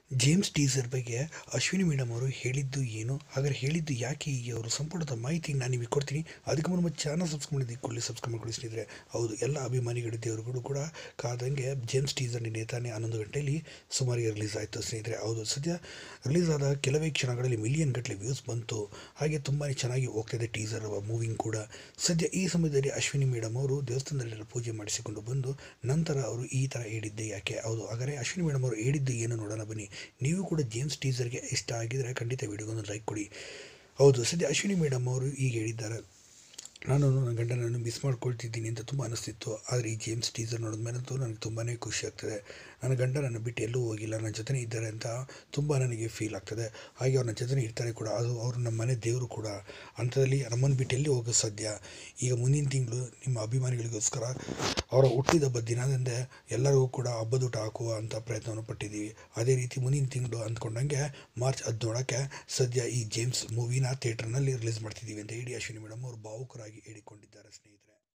James teaser ಬಗ್ಗೆ Ashwini madam ಅವರು ಹೇಳಿದ್ದು ಏನು ಹಾಗಾದ್ರೆ ಹೇಳಿದ್ದು ಯಾಕೆ ಹೀಗೆ ಅವರು ಸಂಪೂರ್ಣದ ಮಾಹಿತಿ ನಾನು ನಿಮಗೆ ಕೊಡ್ತೀನಿ ಅದಕ್ಕೆ ಮುನ್ನ ನಮ್ಮ ಚಾನಲ್ ಸಬ್ಸ್ಕ್ರೈಬ್ ಮಾಡಿದ್ದು ಕೂಡಲೇ ಸಬ್ಸ್ಕ್ರೈಬ್ ಮಾಡ್ಕೊಳ್ಳಿ ಸ್ನೇಹಿತರೆ ಹೌದು ಎಲ್ಲ ಅಭಿಮಾನಿಗಳು ದೇವರುಗಳು ಕೂಡ ಕಾದಂಗೆ ಜೇಮ್ಸ್ ಟೀಸರ್ ನಿನ್ನೆ ತಾನೇ ಹನ್ನೊಂದು ಗಂಟೆಯಲ್ಲಿ ಸುಮಾರಿಗೆ ರಿಲೀಸ್ ಆಯಿತು ಸ್ನೇಹಿತರೆ ಹೌದು ಸದ್ಯ ರಿಲೀಸ್ ಆದ ಕೆಲವೇ ಕ್ಷಣಗಳಲ್ಲಿ ಮಿಲಿಯನ್ ಗಟ್ಟಲೆ ವ್ಯೂಸ್ ಬಂತು ಹಾಗೆ ತುಂಬಾ ಚೆನ್ನಾಗಿ ಹೋಗ್ತಿದೆ ಟೀಸರ್ ಮೂವಿಂಗ್ ಕೂಡ ಸದ್ಯ ಈ ಸಮಯದಲ್ಲಿ ಅಶ್ವಿನಿ ಮೇಡಮ್ ಅವರು ದೇವಸ್ಥಾನದಲ್ಲಿ ಪೂಜೆ ಮಾಡಿಸಿಕೊಂಡು ಬಂದು ನಂತರ ಅವರು ಈ ಥರ ಹೇಳಿದ್ದೆ ಯಾಕೆ ಹೌದು ಹಾಗಾದರೆ ಅಶ್ವಿನಿ ಮೇಡಮ್ ಅವರು ಹೇಳಿದ್ದು ಏನು ನೋಡೋಣ ಬನ್ನಿ ನೀವು ಕೂಡ ಜೇಮ್ಸ್ ಟೀಸರ್ಗೆ ಇಷ್ಟ ಆಗಿದರೆ ಖಂಡಿತ ವಿಡಿಯೋಗೊಂದು ಲೈಕ್ ಕೊಡಿ ಹೌದು ಸದ್ಯ ಅಶ್ವಿನಿ ಮೇಡಮ್ ಅವರು ಈಗ ಹೇಳಿದ್ದಾರೆ ನಾನು ನನ್ನ ಗಂಡನನ್ನು ಮಿಸ್ ಮಾಡ್ಕೊಳ್ತಿದ್ದೀನಿ ಅಂತ ತುಂಬ ಅನಿಸ್ತಿತ್ತು ಆದರೆ ಈ ಜೇಮ್ಸ್ ಟೀಸರ್ ನೋಡಿದ ಮೇಲಂತೂ ನನಗೆ ತುಂಬಾ ಖುಷಿ ಆಗ್ತದೆ ನನ್ನ ಗಂಡ ನನ್ನ ಬಿಟ್ಟು ಎಲ್ಲೂ ಹೋಗಿಲ್ಲ ನನ್ನ ಜೊತೆ ಇದ್ದಾರೆ ಅಂತ ತುಂಬ ನನಗೆ ಫೀಲ್ ಆಗ್ತದೆ ಹಾಗೆ ಅವ್ರ ನನ್ನ ಜೊತೆ ಇರ್ತಾರೆ ಕೂಡ ಅದು ಅವರು ನಮ್ಮ ಮನೆ ದೇವರು ಕೂಡ ಅಂಥದ್ರಲ್ಲಿ ನಮ್ಮನ್ನು ಬಿಟ್ಟು ಎಲ್ಲಿ ಹೋಗೋದು ಸಾಧ್ಯ ಈಗ ಮುಂದಿನ ತಿಂಗಳು ನಿಮ್ಮ ಅಭಿಮಾನಿಗಳಿಗೋಸ್ಕರ ಅವರ ಹುಟ್ಟಿದ ಹಬ್ಬದ ದಿನದಂದೇ ಎಲ್ಲರಿಗೂ ಕೂಡ ಹಬ್ಬದ ಊಟ ಹಾಕುವ ಅಂತ ಪ್ರಯತ್ನವನ್ನು ಪಟ್ಟಿದ್ದೀವಿ ಅದೇ ರೀತಿ ಮುಂದಿನ ತಿಂಗಳು ಅಂದ್ಕೊಂಡಂಗೆ ಮಾರ್ಚ್ ಹದಿನೇಳಕ್ಕೆ ಸದ್ಯ ಈ ಜೇಮ್ಸ್ ಮೂವಿನ ಥಿಯೇಟರ್ನಲ್ಲಿ ರಿಲೀಸ್ ಮಾಡ್ತಿದ್ದೀವಿ ಅಂತ ಹೇಳಿ ಅಶ್ವಿನಿ ಮೇಡಮ್ ಅವರು ಭಾವುಕರಾಗಿ ಹೇಳಿಕೊಂಡಿದ್ದಾರೆ ಸ್ನೇಹಿತರೆ